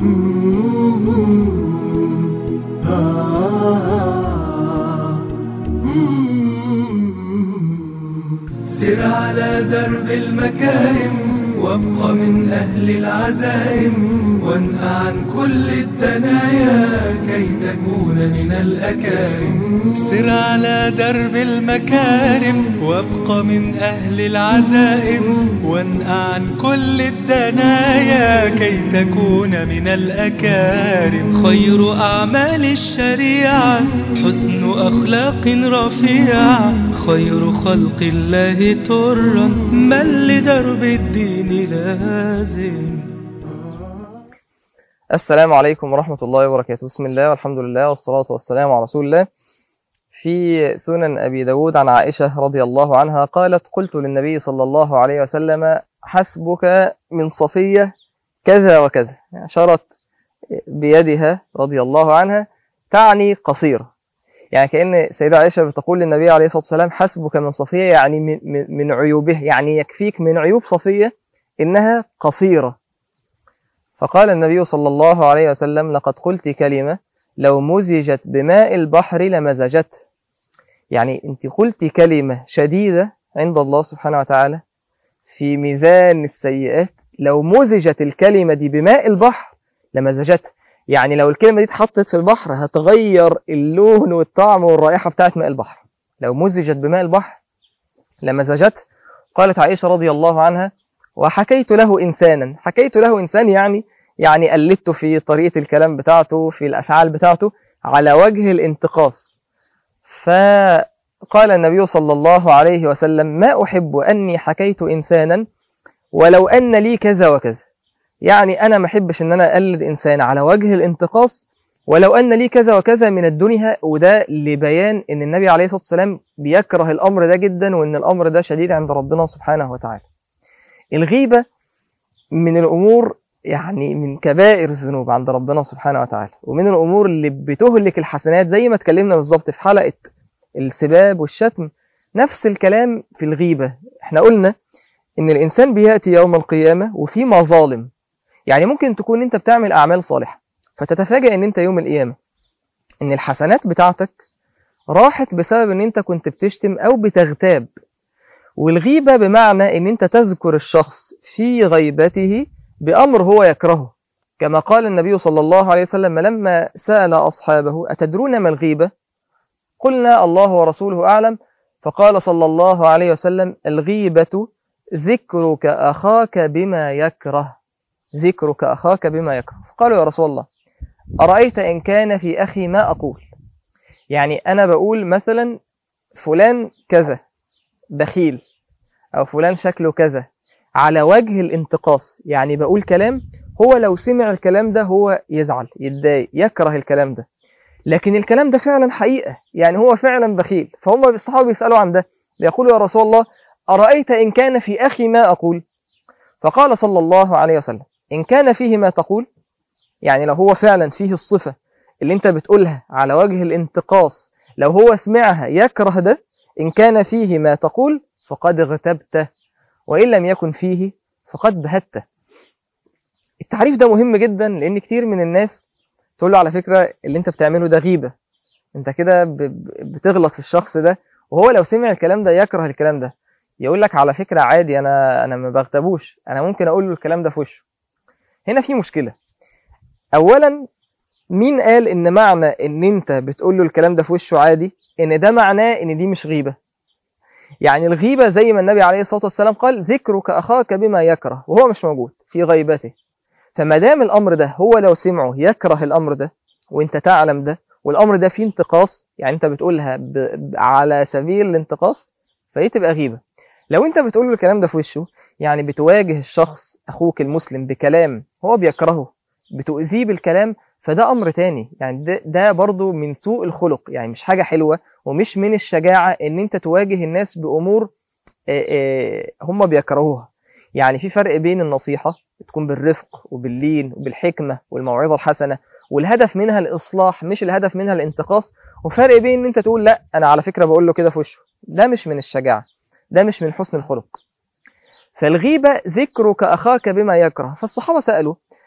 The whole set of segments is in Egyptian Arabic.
سر على درب المكارم وابق من أهل العزائم وانهى عن كل الدنايا كي تكون من الأكارم سر على درب المكارم وابق من أهل العزائم وانهى عن كل الدنايا كي تكون من الأكارم خير أعمال الشريعة حسن أخلاق رفيعة خير خلق الله ترا من لدرب الدين لازم السلام عليكم ورحمة الله وبركاته بسم الله والحمد لله والصلاة والسلام على رسول الله في سنن أبي داود عن عائشة رضي الله عنها قالت قلت للنبي صلى الله عليه وسلم حسبك من صفية كذا وكذا أشارت بيدها رضي الله عنها تعني قصيرة يعني كأن سيدة عائشة بتقول للنبي عليه الصلاة والسلام حسبك من صفية يعني من, من عيوبه يعني يكفيك من عيوب صفية إنها قصيرة فقال النبي صلى الله عليه وسلم لقد قلت كلمة لو مزجت بماء البحر لمزجت يعني انت قلت كلمة شديدة عند الله سبحانه وتعالى في ميزان السيئات لو مزجت الكلمة دي بماء البحر لمزجت يعني لو الكلمة دي اتحطت في البحر هتغير اللون والطعم والرائحة بتاعت ماء البحر لو مزجت بماء البحر لمزجت قالت عائشة رضي الله عنها وحكيت له إنسانا حكيت له إنسان يعني يعني قلدت في طريقة الكلام بتاعته في الأفعال بتاعته على وجه الانتقاص فقال النبي صلى الله عليه وسلم ما أحب أني حكيت إنسانا ولو أن لي كذا وكذا يعني أنا ما أحبش أن أنا أقلد إنسان على وجه الانتقاص ولو أن لي كذا وكذا من الدنيا وده لبيان أن النبي عليه الصلاة والسلام بيكره الأمر ده جدا وأن الأمر ده شديد عند ربنا سبحانه وتعالى الغيبة من الأمور يعني من كبائر الذنوب عند ربنا سبحانه وتعالى ومن الأمور اللي بتهلك الحسنات زي ما اتكلمنا بالظبط في حلقة السباب والشتم نفس الكلام في الغيبة احنا قلنا ان الإنسان بيأتي يوم القيامة وفي مظالم يعني ممكن تكون انت بتعمل أعمال صالحة فتتفاجأ ان انت يوم القيامة ان الحسنات بتاعتك راحت بسبب ان انت كنت بتشتم او بتغتاب والغيبة بمعنى ان انت تذكر الشخص في غيبته بأمر هو يكرهه كما قال النبي صلى الله عليه وسلم لما سأل أصحابه أتدرون ما الغيبة قلنا الله ورسوله أعلم فقال صلى الله عليه وسلم الغيبة ذكرك أخاك بما يكره ذكرك أخاك بما يكره قالوا يا رسول الله أرأيت إن كان في أخي ما أقول يعني أنا بقول مثلا فلان كذا بخيل أو فلان شكله كذا على وجه الانتقاص يعني بقول كلام هو لو سمع الكلام ده هو يزعل يتضايق يكره الكلام ده لكن الكلام ده فعلا حقيقة يعني هو فعلا بخيل فهم الصحابة بيسألوا عن ده بيقولوا يا رسول الله أرأيت إن كان في أخي ما أقول فقال صلى الله عليه وسلم إن كان فيه ما تقول يعني لو هو فعلا فيه الصفة اللي انت بتقولها على وجه الانتقاص لو هو سمعها يكره ده إن كان فيه ما تقول فقد اغتبته وإن لم يكن فيه فقد بهته التعريف ده مهم جدا لأن كتير من الناس تقول له على فكرة اللي انت بتعمله ده غيبة انت كده بتغلط في الشخص ده وهو لو سمع الكلام ده يكره الكلام ده يقول لك على فكرة عادي أنا أنا ما بغتبوش أنا ممكن أقول له الكلام ده في وشه هنا في مشكلة أولا مين قال إن معنى إن أنت بتقول له الكلام ده في وشه عادي إن ده معناه إن دي مش غيبة يعني الغيبة زي ما النبي عليه الصلاة والسلام قال ذكرك أخاك بما يكره وهو مش موجود في غيبته فما دام الأمر ده هو لو سمعه يكره الأمر ده وانت تعلم ده والأمر ده فيه انتقاص يعني انت بتقولها ب... على سبيل الانتقاص فهي تبقى غيبة لو انت بتقول له الكلام ده في وشه يعني بتواجه الشخص أخوك المسلم بكلام هو بيكرهه بتؤذيه بالكلام فده أمر تاني يعني ده, ده برضو من سوء الخلق يعني مش حاجة حلوة ومش من الشجاعة ان انت تواجه الناس بأمور هم بيكرهوها يعني في فرق بين النصيحة تكون بالرفق وباللين وبالحكمة والموعظة الحسنة والهدف منها الإصلاح مش الهدف منها الانتقاص وفرق بين ان انت تقول لا انا على فكرة بقول له كده في وشه ده مش من الشجاعة ده مش من حسن الخلق فالغيبة ذكرك أخاك بما يكره فالصحابة سألوا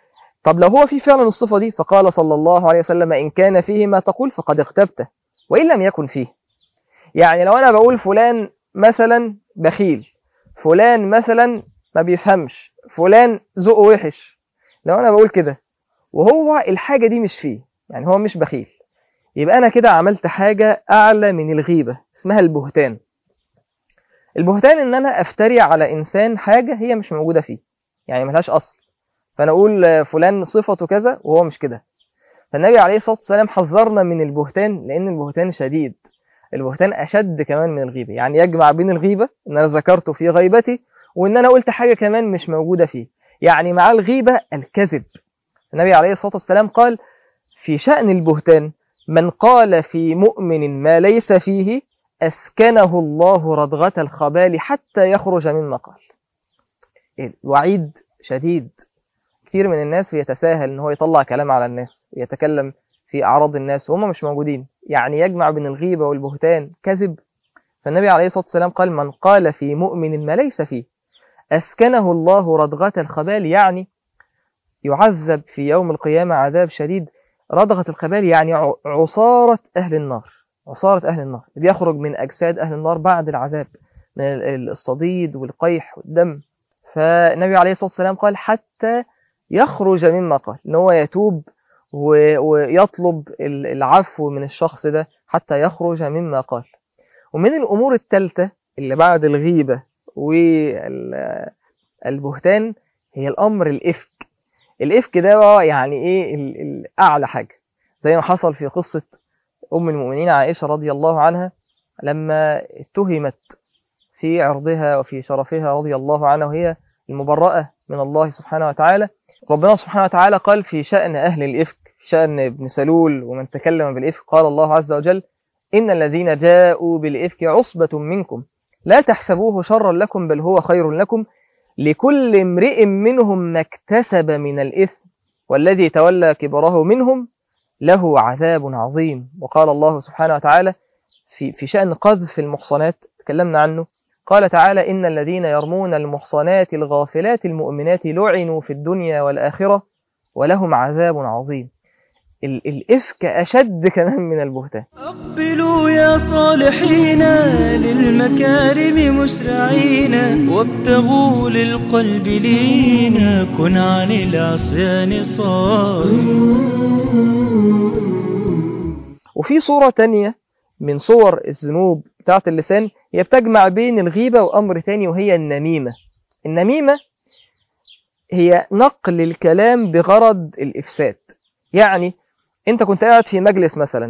طب لو هو في فعلا الصفة دي فقال صلى الله عليه وسلم إن كان فيه ما تقول فقد اغتبته وإن لم يكن فيه يعني لو أنا بقول فلان مثلا بخيل فلان مثلا ما بيفهمش فلان ذوقه وحش لو أنا بقول كده وهو الحاجة دي مش فيه يعني هو مش بخيل يبقى أنا كده عملت حاجة أعلى من الغيبة اسمها البهتان البهتان إن أنا أفتري على إنسان حاجة هي مش موجودة فيه يعني ملهاش أصل فأنا أقول فلان صفته كذا وهو مش كده فالنبي عليه الصلاة والسلام حذرنا من البهتان لأن البهتان شديد البهتان أشد كمان من الغيبة يعني يجمع بين الغيبة إن أنا ذكرته في غيبتي وإن أنا قلت حاجة كمان مش موجودة فيه يعني مع الغيبة الكذب النبي عليه الصلاة والسلام قال في شأن البهتان من قال في مؤمن ما ليس فيه أسكنه الله ردغة الخبال حتى يخرج مما قال الوعيد شديد كتير من الناس بيتساهل ان هو يطلع كلام على الناس ويتكلم في اعراض الناس وهم مش موجودين يعني يجمع بين الغيبة والبهتان كذب فالنبي عليه الصلاة والسلام قال من قال في مؤمن ما ليس فيه أسكنه الله ردغة الخبال يعني يعذب في يوم القيامة عذاب شديد ردغة الخبال يعني عصارة أهل النار عصارة أهل النار بيخرج من أجساد أهل النار بعد العذاب من الصديد والقيح والدم فالنبي عليه الصلاة والسلام قال حتى يخرج مما قال ان هو يتوب ويطلب العفو من الشخص ده حتى يخرج مما قال ومن الأمور الثالثة اللي بعد الغيبة والبهتان هي الأمر الإفك الإفك ده بقى يعني إيه أعلى حاجة زي ما حصل في قصة أم المؤمنين عائشة رضي الله عنها لما اتهمت في عرضها وفي شرفها رضي الله عنها وهي المبرأة من الله سبحانه وتعالى ربنا سبحانه وتعالى قال في شأن أهل الإفك في شأن ابن سلول ومن تكلم بالإفك قال الله عز وجل إن الذين جاءوا بالإفك عصبة منكم لا تحسبوه شرا لكم بل هو خير لكم لكل امرئ منهم ما اكتسب من الإثم والذي تولى كبره منهم له عذاب عظيم وقال الله سبحانه وتعالى في, في شأن قذف المحصنات تكلمنا عنه قال تعالى إن الذين يرمون المحصنات الغافلات المؤمنات لعنوا في الدنيا والآخرة ولهم عذاب عظيم الإفك أشد كمان من البهتان أقبلوا يا صالحين للمكارم مسرعين وابتغوا للقلب لينا كن عن العصيان صار وفي صورة تانية من صور الذنوب بتاعت اللسان هي بتجمع بين الغيبة وأمر تاني وهي النميمة النميمة هي نقل الكلام بغرض الإفساد يعني أنت كنت قاعد في مجلس مثلا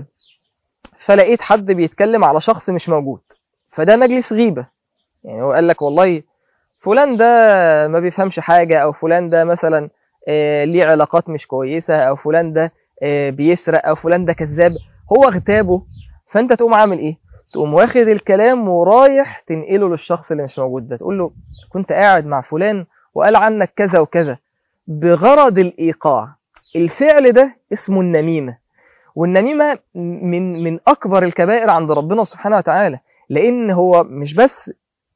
فلقيت حد بيتكلم على شخص مش موجود فده مجلس غيبة يعني هو قال لك والله فلان ده ما بيفهمش حاجة أو فلان ده مثلا آه ليه علاقات مش كويسة أو فلان ده آه بيسرق أو فلان ده كذاب هو اغتابه فأنت تقوم عامل إيه تقوم واخد الكلام ورايح تنقله للشخص اللي مش موجود ده تقول له كنت قاعد مع فلان وقال عنك كذا وكذا بغرض الإيقاع الفعل ده اسمه النميمة والنميمة من من أكبر الكبائر عند ربنا سبحانه وتعالى لأن هو مش بس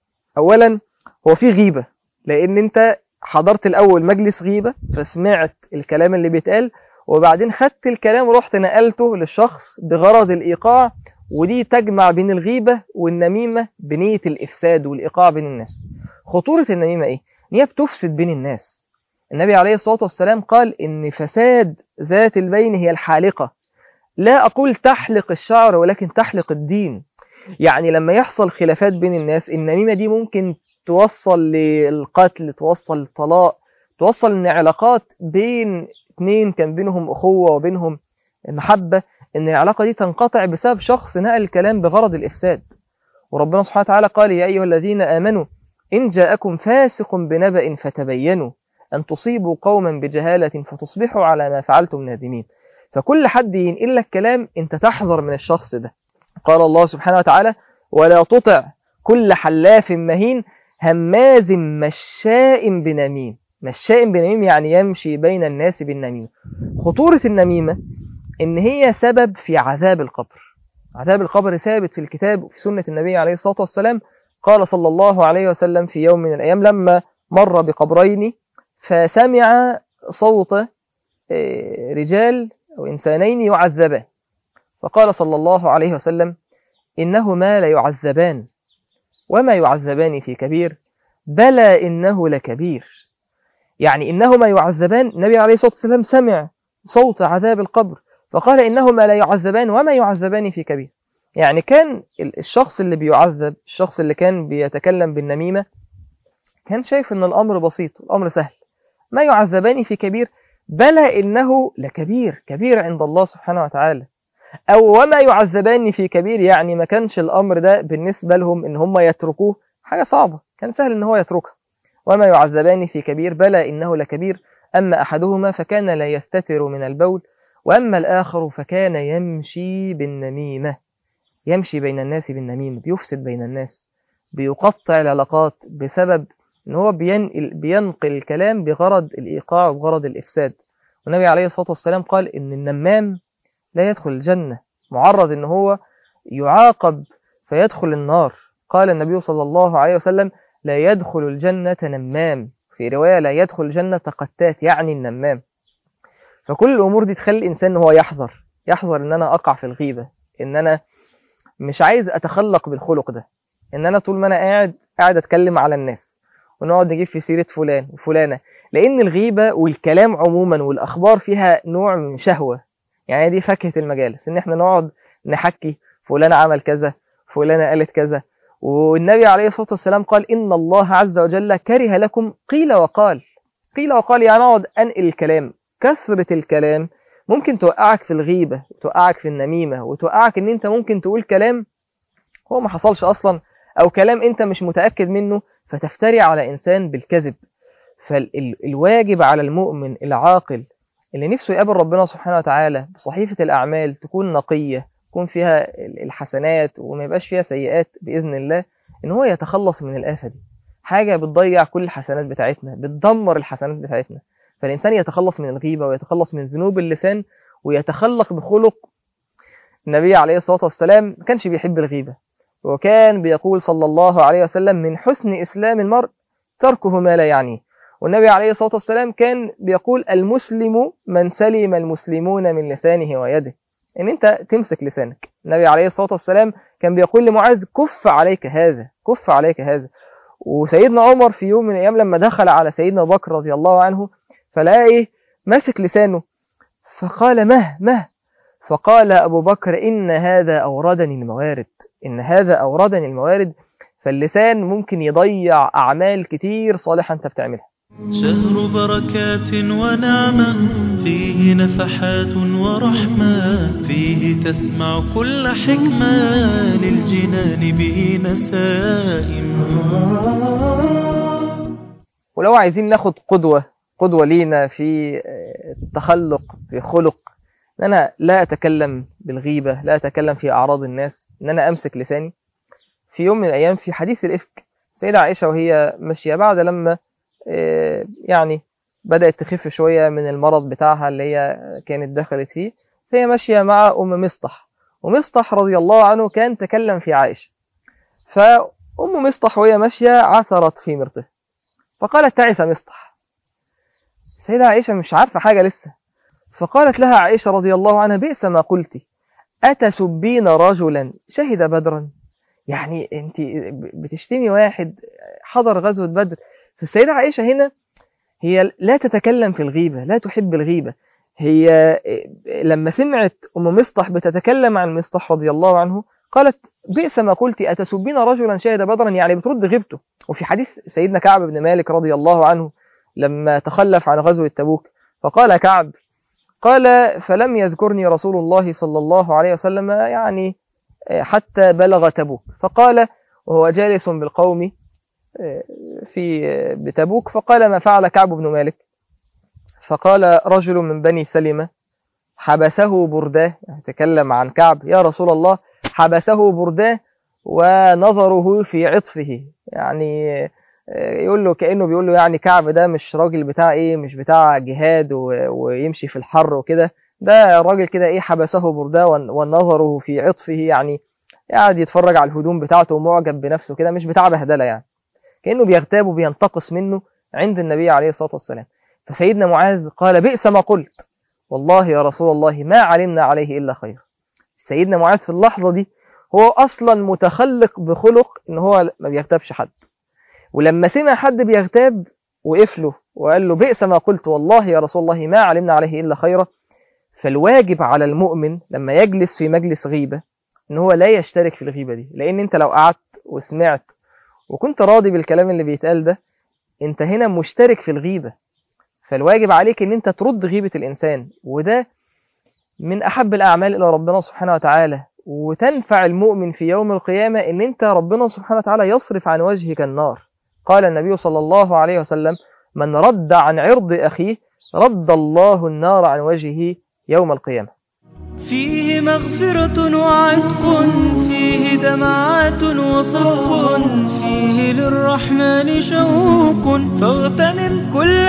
أولا هو في غيبة لأن أنت حضرت الأول مجلس غيبة فسمعت الكلام اللي بيتقال وبعدين خدت الكلام ورحت نقلته للشخص بغرض الإيقاع ودي تجمع بين الغيبة والنميمة بنية الإفساد والإيقاع بين الناس خطورة النميمة إيه؟ إن هي بتفسد بين الناس النبي عليه الصلاة والسلام قال إن فساد ذات البين هي الحالقة لا أقول تحلق الشعر ولكن تحلق الدين يعني لما يحصل خلافات بين الناس النميمة دي ممكن توصل للقتل توصل للطلاق توصل ان علاقات بين اتنين كان بينهم أخوة وبينهم محبة ان العلاقة دي تنقطع بسبب شخص نقل الكلام بغرض الإفساد وربنا سبحانه وتعالى قال يا أيها الذين آمنوا إن جاءكم فاسق بنبأ فتبينوا أن تصيبوا قوما بجهالة فتصبحوا على ما فعلتم نادمين فكل حد ينقل لك كلام انت تحذر من الشخص ده قال الله سبحانه وتعالى ولا تطع كل حلاف مهين هماز مشاء بنميم مشاء بنميم يعني يمشي بين الناس بالنميمة خطورة النميمة ان هي سبب في عذاب القبر عذاب القبر ثابت في الكتاب وفي سنة النبي عليه الصلاة والسلام قال صلى الله عليه وسلم في يوم من الأيام لما مر بقبرين فسمع صوت آه، رجال أو إنسانين يعذبان فقال صلى الله عليه وسلم إنهما ليعذبان وما يعذبان في كبير بلى إنه لكبير يعني إنهما يعذبان النبي عليه الصلاة والسلام سمع صوت عذاب القبر فقال إنهما لا يعذبان وما يعذبان في كبير يعني كان ال- الشخص اللي بيعذب الشخص اللي كان بيتكلم بالنميمة كان شايف إن الأمر بسيط الأمر سهل ما يعذبان في كبير بلى إنه لكبير كبير عند الله سبحانه وتعالى أو وما يعذبان في كبير يعني ما كانش الأمر ده بالنسبة لهم إن هم يتركوه حاجة صعبة كان سهل إن هو يتركها وما يعذبان في كبير بلى إنه لكبير أما أحدهما فكان لا يستتر من البول وأما الآخر فكان يمشي بالنميمة يمشي بين الناس بالنميمة بيفسد بين الناس بيقطع العلاقات بسبب إن هو بينقل, بينقل الكلام بغرض الإيقاع وبغرض الإفساد والنبي عليه الصلاة والسلام قال إن النمام لا يدخل الجنة معرض إن هو يعاقب فيدخل النار قال النبي صلى الله عليه وسلم لا يدخل الجنة نمام في رواية لا يدخل الجنة قتات يعني النمام فكل الأمور دي تخلي الإنسان إن هو يحذر يحذر إن أنا أقع في الغيبة إن أنا مش عايز أتخلق بالخلق ده إن أنا طول ما أنا قاعد قاعد أتكلم على الناس ونقعد نجيب في سيرة فلان وفلانة لأن الغيبة والكلام عموما والأخبار فيها نوع من شهوة يعني دي فاكهة المجالس إن إحنا نقعد نحكي فلان عمل كذا فلانة قالت كذا والنبي عليه الصلاة والسلام قال إن الله عز وجل كره لكم قيل وقال قيل وقال يعني أقعد أنقل الكلام كثرة الكلام ممكن توقعك في الغيبة وتوقعك في النميمة وتوقعك إن أنت ممكن تقول كلام هو ما حصلش أصلا أو كلام أنت مش متأكد منه فتفتري على إنسان بالكذب فالواجب على المؤمن العاقل اللي نفسه يقابل ربنا سبحانه وتعالى بصحيفة الأعمال تكون نقية يكون فيها الحسنات وما يبقاش فيها سيئات بإذن الله إن هو يتخلص من الآفة دي حاجة بتضيع كل الحسنات بتاعتنا بتدمر الحسنات بتاعتنا فالإنسان يتخلص من الغيبة ويتخلص من ذنوب اللسان ويتخلق بخلق النبي عليه الصلاة والسلام ما كانش بيحب الغيبة وكان بيقول صلى الله عليه وسلم من حسن إسلام المرء تركه ما لا يعنيه والنبي عليه الصلاة والسلام كان بيقول المسلم من سلم المسلمون من لسانه ويده ان انت تمسك لسانك النبي عليه الصلاة والسلام كان بيقول لمعاذ كف عليك هذا كف عليك هذا وسيدنا عمر في يوم من الايام لما دخل على سيدنا بكر رضي الله عنه فلقى ايه ماسك لسانه فقال مه مه فقال ابو بكر ان هذا اوردني الموارد ان هذا اوردني الموارد فاللسان ممكن يضيع اعمال كتير صالحة انت بتعملها شهر بركات ونعمة فيه نفحات ورحمة فيه تسمع كل حكمة للجنان به نسائم ولو عايزين ناخد قدوة قدوة لينا في التخلق في خلق ان انا لا اتكلم بالغيبة لا اتكلم في اعراض الناس ان انا امسك لساني في يوم من الايام في حديث الافك سيدة عائشة وهي ماشية بعد لما يعني بدأت تخف شوية من المرض بتاعها اللي هي كانت دخلت فيه فهي ماشية مع أم مصطح ومصطح رضي الله عنه كان تكلم في عائشة فأم مصطح وهي ماشية عثرت في مرته فقالت تعس مصطح سيدة عائشة مش عارفة حاجة لسه فقالت لها عائشة رضي الله عنها بئس ما قلت أتسبين رجلا شهد بدرا يعني انت بتشتمي واحد حضر غزوة بدر فالسيدة عائشة هنا هي لا تتكلم في الغيبة لا تحب الغيبة هي لما سمعت أم مصطح بتتكلم عن مصطح رضي الله عنه قالت بئس ما قلت أتسبين رجلا شهد بدرا يعني بترد غيبته وفي حديث سيدنا كعب بن مالك رضي الله عنه لما تخلف عن غزوة تبوك فقال كعب قال فلم يذكرني رسول الله صلى الله عليه وسلم يعني حتى بلغ تبوك فقال وهو جالس بالقوم في بتبوك فقال ما فعل كعب بن مالك فقال رجل من بني سلمة حبسه برداه يعني تكلم عن كعب يا رسول الله حبسه برداه ونظره في عطفه يعني يقول له كأنه بيقول له يعني كعب ده مش راجل بتاع ايه مش بتاع جهاد ويمشي في الحر وكده ده راجل كده ايه حبسه برداه ونظره في عطفه يعني قاعد يتفرج على الهدوم بتاعته ومعجب بنفسه كده مش بتاع بهدله يعني كأنه بيغتاب وبينتقص منه عند النبي عليه الصلاة والسلام فسيدنا معاذ قال بئس ما قلت والله يا رسول الله ما علمنا عليه إلا خير سيدنا معاذ في اللحظة دي هو أصلا متخلق بخلق إن هو ما بيغتابش حد ولما سمع حد بيغتاب وقف له وقال له بئس ما قلت والله يا رسول الله ما علمنا عليه إلا خيرا فالواجب على المؤمن لما يجلس في مجلس غيبة إن هو لا يشترك في الغيبة دي لأن أنت لو قعدت وسمعت وكنت راضي بالكلام اللي بيتقال ده أنت هنا مشترك في الغيبة فالواجب عليك ان انت ترد غيبة الانسان وده من احب الاعمال الى ربنا سبحانه وتعالى وتنفع المؤمن في يوم القيامة ان انت ربنا سبحانه وتعالى يصرف عن وجهك النار قال النبي صلى الله عليه وسلم من رد عن عرض اخيه رد الله النار عن وجهه يوم القيامة فيه مغفرة وعتق فيه دمعات وصدق فيه للرحمن شوق فاغتنم كل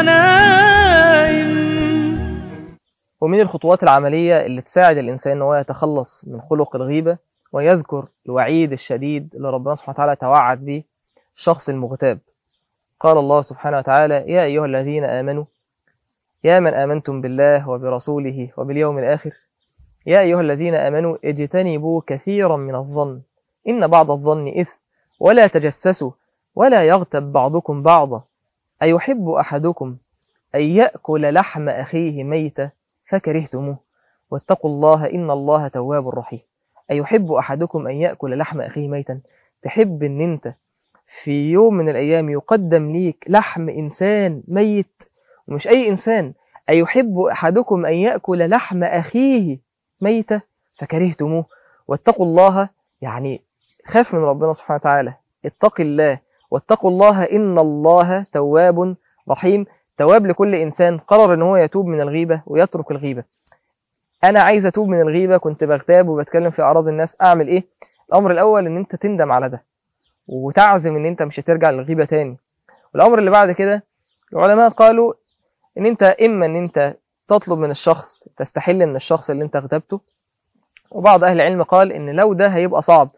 الغنائم ومن الخطوات العملية اللي تساعد الإنسان أنه يتخلص من خلق الغيبة ويذكر الوعيد الشديد اللي ربنا سبحانه وتعالى توعد به الشخص المغتاب قال الله سبحانه وتعالى يا أيها الذين آمنوا يا من آمنتم بالله وبرسوله وباليوم الآخر يا أيها الذين آمنوا اجتنبوا كثيرا من الظن إن بعض الظن إثم ولا تجسسوا ولا يغتب بعضكم بعضا أيحب أحدكم أن يأكل لحم أخيه ميتة فكرهتموه واتقوا الله إن الله تواب رحيم أيحب أحدكم أن يأكل لحم أخيه ميتا تحب أن أنت في يوم من الأيام يقدم ليك لحم إنسان ميت ومش أي إنسان أيحب أحدكم أن يأكل لحم أخيه ميتة فكرهتموه واتقوا الله يعني خاف من ربنا سبحانه وتعالى اتق الله واتقوا الله إن الله تواب رحيم تواب لكل إنسان قرر إن هو يتوب من الغيبة ويترك الغيبة أنا عايز أتوب من الغيبة كنت بغتاب وبتكلم في أعراض الناس أعمل إيه الأمر الأول إن أنت تندم على ده وتعزم إن أنت مش هترجع للغيبة تاني والأمر اللي بعد كده العلماء قالوا إن أنت إما إن أنت تطلب من الشخص تستحل من الشخص اللي أنت اغتبته وبعض أهل العلم قال إن لو ده هيبقى صعب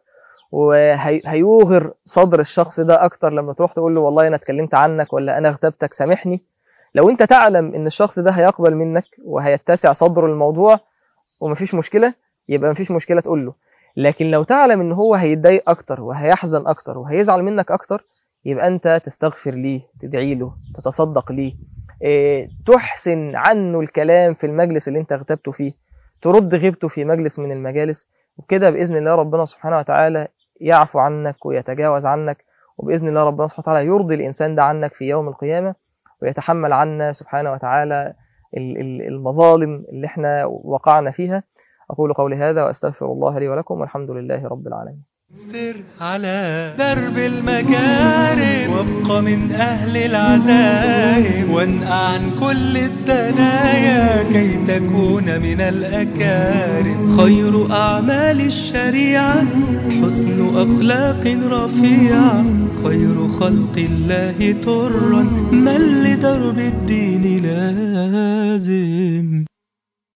وهيوغر صدر الشخص ده أكتر لما تروح تقول له والله أنا اتكلمت عنك ولا أنا اغتبتك سامحني لو أنت تعلم إن الشخص ده هيقبل منك وهيتسع صدر الموضوع ومفيش مشكلة يبقى مفيش مشكلة تقول له لكن لو تعلم إن هو هيتضايق أكتر وهيحزن أكتر وهيزعل منك أكتر يبقى أنت تستغفر ليه تدعي له تتصدق ليه إيه تحسن عنه الكلام في المجلس اللي أنت اغتبته فيه ترد غيبته في مجلس من المجالس وكده بإذن الله ربنا سبحانه وتعالى يعفو عنك ويتجاوز عنك وبإذن الله ربنا سبحانه وتعالى يرضي الإنسان ده عنك في يوم القيامة ويتحمل عنا سبحانه وتعالى المظالم اللي احنا وقعنا فيها أقول قولي هذا وأستغفر الله لي ولكم والحمد لله رب العالمين سر على درب المكارم وابق من أهل العزائم وانقع عن كل الدنايا كي تكون من الأكارم خير أعمال الشريعة حسن أخلاق رفيعة خير خلق الله ترا من لدرب الدين لازم